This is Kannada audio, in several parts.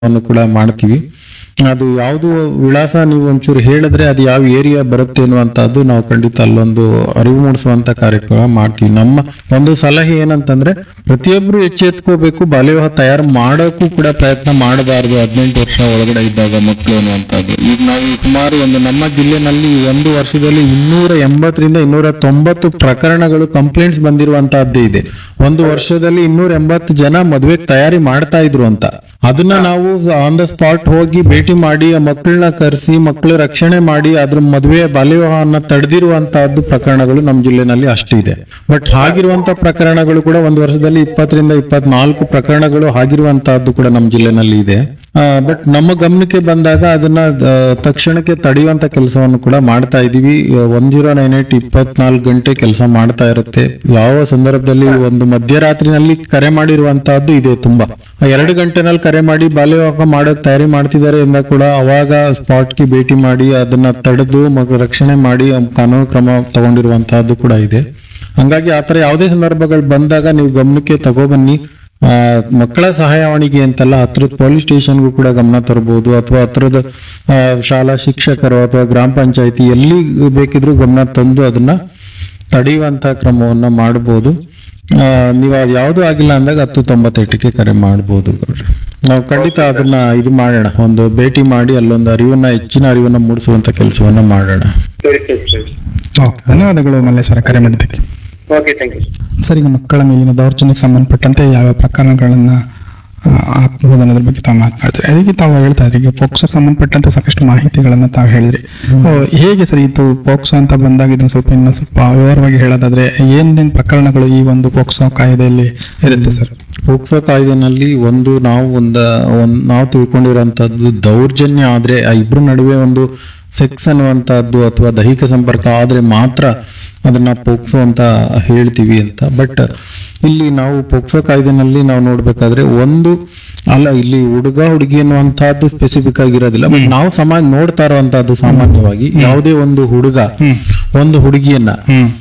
ಅನ್ನು ಕೂಡ ಮಾಡ್ತೀವಿ ಅದು ಯಾವುದು ವಿಳಾಸ ನೀವು ಒಂಚೂರು ಹೇಳಿದ್ರೆ ಅದು ಯಾವ ಏರಿಯಾ ಬರುತ್ತೆ ಅನ್ನುವಂಥದ್ದು ನಾವು ಖಂಡಿತ ಅಲ್ಲೊಂದು ಅರಿವು ಮೂಡಿಸುವಂತ ಕಾರ್ಯಕ್ರಮ ಮಾಡ್ತೀವಿ ನಮ್ಮ ಒಂದು ಸಲಹೆ ಏನಂತಂದ್ರೆ ಪ್ರತಿಯೊಬ್ರು ಎಚ್ಚೆತ್ಕೋಬೇಕು ಬಾಲ್ಯವಿವಾಹ ತಯಾರು ಮಾಡೋಕ್ಕೂ ಕೂಡ ಪ್ರಯತ್ನ ಮಾಡಬಾರ್ದು ಹದಿನೆಂಟು ವರ್ಷ ಒಳಗಡೆ ಇದ್ದಾಗ ಮಕ್ಕಳು ಅನ್ನುವಂಥದ್ದು ಈಗ ನಾವು ಸುಮಾರು ಒಂದು ನಮ್ಮ ಜಿಲ್ಲೆನಲ್ಲಿ ಒಂದು ವರ್ಷದಲ್ಲಿ ಇನ್ನೂರ ಎಂಬತ್ತರಿಂದ ಇನ್ನೂರ ತೊಂಬತ್ತು ಪ್ರಕರಣಗಳು ಕಂಪ್ಲೇಂಟ್ಸ್ ಬಂದಿರುವಂತಹದ್ದೇ ಇದೆ ಒಂದು ವರ್ಷದಲ್ಲಿ ಇನ್ನೂರ ಎಂಬತ್ತು ಜನ ಮದುವೆಗೆ ತಯಾರಿ ಮಾಡ್ತಾ ಇದ್ರು ಅಂತ ಅದನ್ನ ನಾವು ಆನ್ ದ ಸ್ಪಾಟ್ ಹೋಗಿ ಭೇಟಿ ಮಾಡಿ ಆ ಮಕ್ಕಳನ್ನ ಕರೆಸಿ ಮಕ್ಕಳ ರಕ್ಷಣೆ ಮಾಡಿ ಅದ್ರ ಮದುವೆ ಬಾಲ್ಯವಿವಾಹನ ತಡೆದಿರುವಂತಹದ್ದು ಪ್ರಕರಣಗಳು ನಮ್ಮ ಜಿಲ್ಲೆನಲ್ಲಿ ಅಷ್ಟಿದೆ ಬಟ್ ಹಾಗಿರುವಂತ ಪ್ರಕರಣಗಳು ಕೂಡ ಒಂದು ವರ್ಷದಲ್ಲಿ ಇಪ್ಪತ್ತರಿಂದ ಇಪ್ಪತ್ನಾಲ್ಕು ಪ್ರಕರಣಗಳು ಆಗಿರುವಂತಹದ್ದು ಕೂಡ ನಮ್ಮ ಜಿಲ್ಲೆನಲ್ಲಿ ಇದೆ ಬಟ್ ನಮ್ಮ ಗಮನಕ್ಕೆ ಬಂದಾಗ ಅದನ್ನ ಆ, ತಕ್ಷಣಕ್ಕೆ ತಡೆಯುವಂತ ಕೆಲಸವನ್ನು ಕೂಡ ಮಾಡ್ತಾ ಇದೀವಿ ಒನ್ ಜೀರೋ ನೈನ್ ಏಟ್ ಇಪ್ಪತ್ನಾಲ್ಕು ಗಂಟೆ ಕೆಲಸ ಮಾಡ್ತಾ ಇರುತ್ತೆ ಯಾವ ಸಂದರ್ಭದಲ್ಲಿ ಒಂದು ಮಧ್ಯರಾತ್ರಿನಲ್ಲಿ ಕರೆ ಮಾಡಿರುವಂತಹದ್ದು ಇದೆ ತುಂಬಾ ಆ ಎರಡು ಗಂಟೆನಲ್ಲಿ ಕರೆ ಮಾಡಿ ಬಾಲ್ಯವಿವಾಹ ಮಾಡೋಕ್ ತಯಾರಿ ಮಾಡ್ತಿದ್ದಾರೆ ಎಂದ ಕೂಡ ಅವಾಗ ಸ್ಪಾಟ್ಗೆ ಭೇಟಿ ಮಾಡಿ ಅದನ್ನ ತಡೆದು ಮಗು ರಕ್ಷಣೆ ಮಾಡಿ ಆ ಕಾನೂನು ಕ್ರಮ ತಗೊಂಡಿರುವಂತಹದ್ದು ಕೂಡ ಇದೆ ಹಂಗಾಗಿ ಆತರ ಯಾವುದೇ ಸಂದರ್ಭಗಳು ಬಂದಾಗ ನೀವು ಗಮನಕ್ಕೆ ತಗೊಬನ್ನಿ ಆ, ಮಕ್ಕಳ ಸಹಾಯವಾಣಿಗೆ ಅಂತಲ್ಲ ಹತ್ರದ ಪೊಲೀಸ್ ಸ್ಟೇಷನ್ಗೂ ಕೂಡ ಗಮನ ತರಬಹುದು ಅಥವಾ ಹತ್ರದ ಆ, ಶಾಲಾ ಶಿಕ್ಷಕರು ಅಥವಾ ಗ್ರಾಮ ಪಂಚಾಯತಿ ಎಲ್ಲಿ ಬೇಕಿದ್ರೂ ಗಮನ ತಂದು ಅದನ್ನ ತಡೆಯುವಂತ ಕ್ರಮವನ್ನ ಮಾಡಬಹುದು ಆ, ನೀವು ಅದು ಯಾವುದು ಆಗಿಲ್ಲ ಅಂದಾಗ ಹತ್ತು ತೊಂಬತ್ತೆಂಟಕ್ಕೆ ಕರೆ ಮಾಡಬಹುದು ಗೌಡ್ರೆ ನಾವು ಖಂಡಿತ ಅದನ್ನ ಇದು ಮಾಡೋಣ ಒಂದು ಭೇಟಿ ಮಾಡಿ ಅಲ್ಲೊಂದು ಅರಿವನ್ನ ಹೆಚ್ಚಿನ ಅರಿವನ್ನ ಮೂಡಿಸುವಂತ ಕೆಲಸವನ್ನ ಮಾಡೋಣ ಸರಿ ಸರಿ ಸರಿ ಓಕೆ ಧನ್ಯವಾದಗಳು ಮಲ್ಲೇಶ್ವರ ಕರೆ ಮಾಡಿದ್ದಕ್ಕೆ ಓಕೆ ಥ್ಯಾಂಕ್ ಯು ಸರ್ ಈಗ ಮಕ್ಕಳ ಮೇಲಿನ ದೌರ್ಜನ್ಯಕ್ಕೆ ಸಂಬಂಧಪಟ್ಟಂತೆ ಯಾವ ಪ್ರಕರಣಗಳನ್ನ ಆ, ಹಾಕ್ಬಹುದು ಅನ್ನೋದ್ರ ಬಗ್ಗೆ ತಾವು ಮಾತನಾಡ್ತೀರಿ ಅದಕ್ಕೆ ತಾವು ಹೇಳ್ತಾ ಇದ್ರಿ ಈಗ ಪೋಕ್ಸೋಗೆ ಸಂಬಂಧಪಟ್ಟಂತೆ ಸಾಕಷ್ಟು ಮಾಹಿತಿಗಳನ್ನ ತಾವು ಹೇಳಿದ್ರಿ ಓ, ಹೇಗೆ ಸರ್ ಇದು ಪೋಕ್ಸೋ ಅಂತ ಬಂದಾಗ ಇದನ್ನ ಸ್ವಲ್ಪ ಇನ್ನು ಸ್ವಲ್ಪ ವಿವರವಾಗಿ ಹೇಳೋದಾದ್ರೆ ಏನೇನು ಪ್ರಕರಣಗಳು ಈ ಒಂದು ಪೋಕ್ಸೋ ಕಾಯ್ದೆಯಲ್ಲಿ ಇರುತ್ತೆ ಸರ್ ಪೋಕ್ಸೋ ಕಾಯ್ದೆನಲ್ಲಿ ಒಂದು ನಾವು ಒಂದ ಒಂದ್ ನಾವು ತಿಳ್ಕೊಂಡಿರೋಂಥದ್ದು ದೌರ್ಜನ್ಯ ಆದ್ರೆ ಆ ಇಬ್ರ ನಡುವೆ ಒಂದು ಸೆಕ್ಸ್ ಅನ್ನುವಂಥದ್ದು ಅಥವಾ ದೈಹಿಕ ಸಂಪರ್ಕ ಆದ್ರೆ ಮಾತ್ರ ಅದನ್ನ ಪೋಕ್ಸೋ ಅಂತ ಹೇಳ್ತೀವಿ ಅಂತ ಬಟ್ ಇಲ್ಲಿ ನಾವು ಪೋಕ್ಸೋ ಕಾಯ್ದೆನಲ್ಲಿ ನಾವು ನೋಡ್ಬೇಕಾದ್ರೆ ಒಂದು ಅಲ್ಲ ಇಲ್ಲಿ ಹುಡುಗ ಹುಡುಗಿ ಅನ್ನುವಂಥದ್ದು ಸ್ಪೆಸಿಫಿಕ್ ಆಗಿರೋದಿಲ್ಲ ಬಟ್ ನಾವು ಸಮಾಜ ನೋಡ್ತಾ ಇರುವಂತಹದ್ದು ಸಾಮಾನ್ಯವಾಗಿ ಯಾವುದೇ ಒಂದು ಹುಡುಗ ಒಂದು ಹುಡುಗಿಯನ್ನ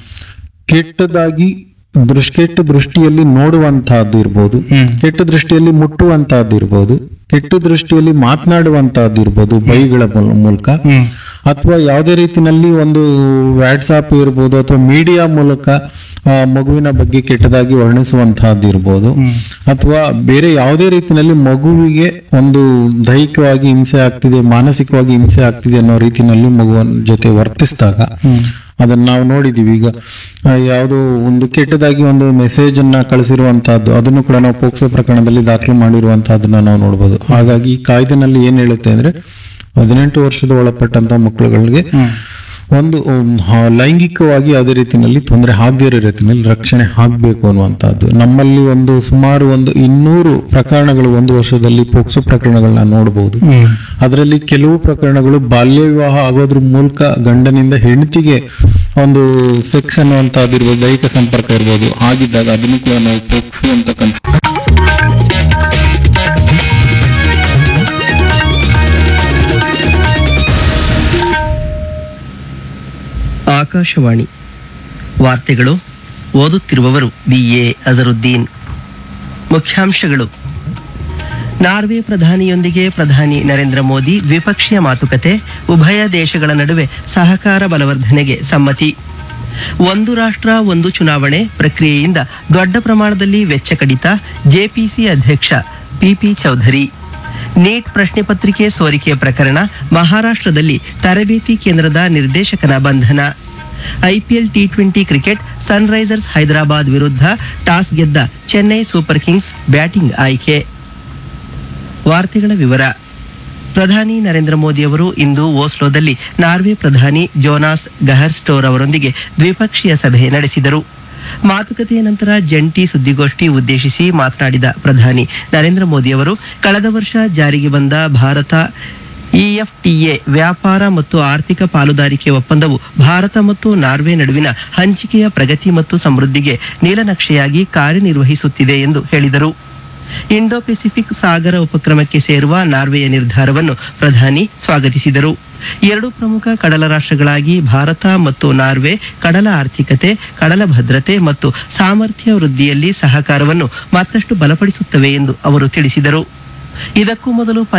ಕೆಟ್ಟದಾಗಿ ದೃಷ್ಟಿ ಕೆಟ್ಟ ದೃಷ್ಟಿಯಲ್ಲಿ ನೋಡುವಂತಹದ್ದು ಇರ್ಬೋದು ಕೆಟ್ಟ ದೃಷ್ಟಿಯಲ್ಲಿ ಮುಟ್ಟುವಂತಹದ್ದು ಇರ್ಬೋದು ಕೆಟ್ಟ ದೃಷ್ಟಿಯಲ್ಲಿ ಮಾತನಾಡುವಂತಹದ್ದು ಇರ್ಬೋದು ಬೈಗಳ ಮೂಲ- ಮೂಲಕ ಅಥವಾ ಯಾವುದೇ ರೀತಿನಲ್ಲಿ ಒಂದು ವಾಟ್ಸಾಪ್ ಇರ್ಬೋದು ಅಥವಾ ಮೀಡಿಯಾ ಮೂಲಕ ಆ, ಮಗುವಿನ ಬಗ್ಗೆ ಕೆಟ್ಟದಾಗಿ ವರ್ಣಿಸುವಂತಹದ್ದು ಇರ್ಬೋದು ಅಥವಾ ಬೇರೆ ಯಾವುದೇ ರೀತಿನಲ್ಲಿ ಮಗುವಿಗೆ ಒಂದು ದೈಹಿಕವಾಗಿ ಹಿಂಸೆ ಆಗ್ತಿದೆ ಮಾನಸಿಕವಾಗಿ ಹಿಂಸೆ ಆಗ್ತಿದೆ ಅನ್ನೋ ರೀತಿನಲ್ಲಿ ಮಗುವಿನ ಜೊತೆ ವರ್ತಿಸಿದಾಗ ಅದನ್ನ ನಾವು ನೋಡಿದೀವಿ ಈಗ ಆ, ಯಾವುದೋ ಒಂದು ಕೆಟ್ಟದಾಗಿ ಒಂದು ಮೆಸೇಜ್ ಅನ್ನ ಕಳಿಸಿರುವಂತಹದ್ದು ಅದನ್ನು ಕೂಡ ನಾವು ಪೋಕ್ಸೋ ಪ್ರಕರಣದಲ್ಲಿ ದಾಖಲು ಮಾಡಿರುವಂತಹದನ್ನ ನಾವು ನೋಡಬಹುದು ಹಾಗಾಗಿ ಈ ಕಾಯ್ದೆನಲ್ಲಿ ಏನ್ ಹೇಳುತ್ತೆ ಅಂದ್ರೆ ಹದಿನೆಂಟು ವರ್ಷದ ಒಳಪಟ್ಟಂತ ಮಕ್ಕಳುಗಳಿಗೆ ಒಂದು ಉಮ್, ಹ- ಲೈಂಗಿಕವಾಗಿ ಯಾವುದೇ ರೀತಿಯಲ್ಲಿ ತೊಂದರೆ ಆಗದೇ ಇರೋ ರೀತಿಯಲ್ಲಿ ರಕ್ಷಣೆ ಆಗ್ಬೇಕು ಅನ್ನುವಂಥದ್ದು ನಮ್ಮಲ್ಲಿ ಒಂದು ಸುಮಾರು ಒಂದು ಇನ್ನೂರು ಪ್ರಕರಣಗಳು ಒಂದು ವರ್ಷದಲ್ಲಿ ಪೋಕ್ಸೋ ಪ್ರಕರಣಗಳನ್ನ ನೋಡಬಹುದು ಅದರಲ್ಲಿ ಕೆಲವು ಪ್ರಕರಣಗಳು ಬಾಲ್ಯ ವಿವಾಹ ಆಗೋದ್ರ ಮೂಲಕ ಗಂಡನಿಂದ ಹೆಂಡತಿಗೆ ಒಂದು ಸೆಕ್ಸ್ ಅನ್ನುವಂಥದ್ದು ಇರ್ಬೋದು ದೈಹಿಕ ಸಂಪರ್ಕ ಇರ್ಬೋದು ಆಗಿದ್ದಾಗ ಅದನ್ನು ಕೂಡ ನಾವು ಪೋಕ್ಸೋ ಅಂತ ಕನ್ಸಿಡರ್ ಆಕಾಶವಾಣಿ ವಾರ್ತೆಗಳು ಓದುತ್ತಿರುವವರು ಬಿಎ ಅಜರುದ್ದೀನ್ ಮುಖ್ಯಾಂಶಗಳು ನಾರ್ವೆ ಪ್ರಧಾನಿಯೊಂದಿಗೆ ಪ್ರಧಾನಿ ನರೇಂದ್ರ ಮೋದಿ ದ್ವಿಪಕ್ಷೀಯ ಮಾತುಕತೆ ಉಭಯ ದೇಶಗಳ ನಡುವೆ ಸಹಕಾರ ಬಲವರ್ಧನೆಗೆ ಸಮ್ಮತಿ ಒಂದು ರಾಷ್ಟ್ರ ಒಂದು ಚುನಾವಣೆ ಪ್ರಕ್ರಿಯೆಯಿಂದ ದೊಡ್ಡ ಪ್ರಮಾಣದಲ್ಲಿ ವೆಚ್ಚ ಕಡಿತ ಜೆಪಿಸಿ ಅಧ್ಯಕ್ಷ ಪಿಪಿ ಚೌಧರಿ ನೀಟ್ ಪ್ರಶ್ನೆ ಪತ್ರಿಕೆ ಸೋರಿಕೆ ಪ್ರಕರಣ ಮಹಾರಾಷ್ಟ್ರದಲ್ಲಿ ತರಬೇತಿ ಕೇಂದ್ರದ ನಿರ್ದೇಶಕನ ಬಂಧನ IPL T twenty cricket sunrisers Hyderabad ವಿರುದ್ಧ ಟಾಸ್ ಗೆದ್ದ ಚೆನ್ನೈ ಸೂಪರ್ ಕಿಂಗ್ಸ್ ಬ್ಯಾಟಿಂಗ್ ಆಯ್ಕೆ ವಾರ್ತೆಗಳ ವಿವರ ಪ್ರಧಾನಿ ನರೇಂದ್ರ ಮೋದಿ ಅವರು ಇಂದು ಓಸ್ಲೋದಲ್ಲಿ ನಾರ್ವೆ ಪ್ರಧಾನಿ ಜೋನಾಸ್ ಗಹರ್ಸ್ಟೋರ್ ಅವರೊಂದಿಗೆ ದ್ವಿಪಕ್ಷೀಯ ಸಭೆ ನಡೆಸಿದರು ಮಾತುಕತೆಯ ನಂತರ ಜಂಟಿ ಸುದ್ದಿಗೋಷ್ಠಿ ಉದ್ದೇಶಿಸಿ ಮಾತನಾಡಿದ ಪ್ರಧಾನಿ ನರೇಂದ್ರ ಮೋದಿ ಅವರು ಕಳೆದ ವರ್ಷ ಜಾರಿಗೆ ಬಂದ ಭಾರತ ಇಎಫ್ಟಿಎ ವ್ಯಾಪಾರ ಮತ್ತು ಆರ್ಥಿಕ ಪಾಲುದಾರಿಕೆ ಒಪ್ಪಂದವು ಭಾರತ ಮತ್ತು ನಾರ್ವೆ ನಡುವಿನ ಹಂಚಿಕೆಯ ಪ್ರಗತಿ ಮತ್ತು ಸಮೃದ್ಧಿಗೆ ನೀಲನಕ್ಷೆಯಾಗಿ ಕಾರ್ಯನಿರ್ವಹಿಸುತ್ತಿದೆ ಎಂದು ಹೇಳಿದರು ಇಂಡೋ ಪೆಸಿಫಿಕ್ ಸಾಗರ ಉಪಕ್ರಮಕ್ಕೆ ಸೇರುವ ನಾರ್ವೆಯ ನಿರ್ಧಾರವನ್ನು ಪ್ರಧಾನಿ ಸ್ವಾಗತಿಸಿದರು ಎರಡು ಪ್ರಮುಖ ಕಡಲ ರಾಷ್ಟ್ರಗಳಾಗಿ ಭಾರತ ಮತ್ತು ನಾರ್ವೆ ಕಡಲ ಆರ್ಥಿಕತೆ ಕಡಲ ಭದ್ರತೆ ಮತ್ತು ಸಾಮರ್ಥ್ಯ ವೃದ್ಧಿಯಲ್ಲಿ ಸಹಕಾರವನ್ನು ಮತ್ತಷ್ಟು ಬಲಪಡಿಸುತ್ತವೆ ಎಂದು ಅವರು ತಿಳಿಸಿದರು ಇದಕ್ಕೂ ಮೊದಲು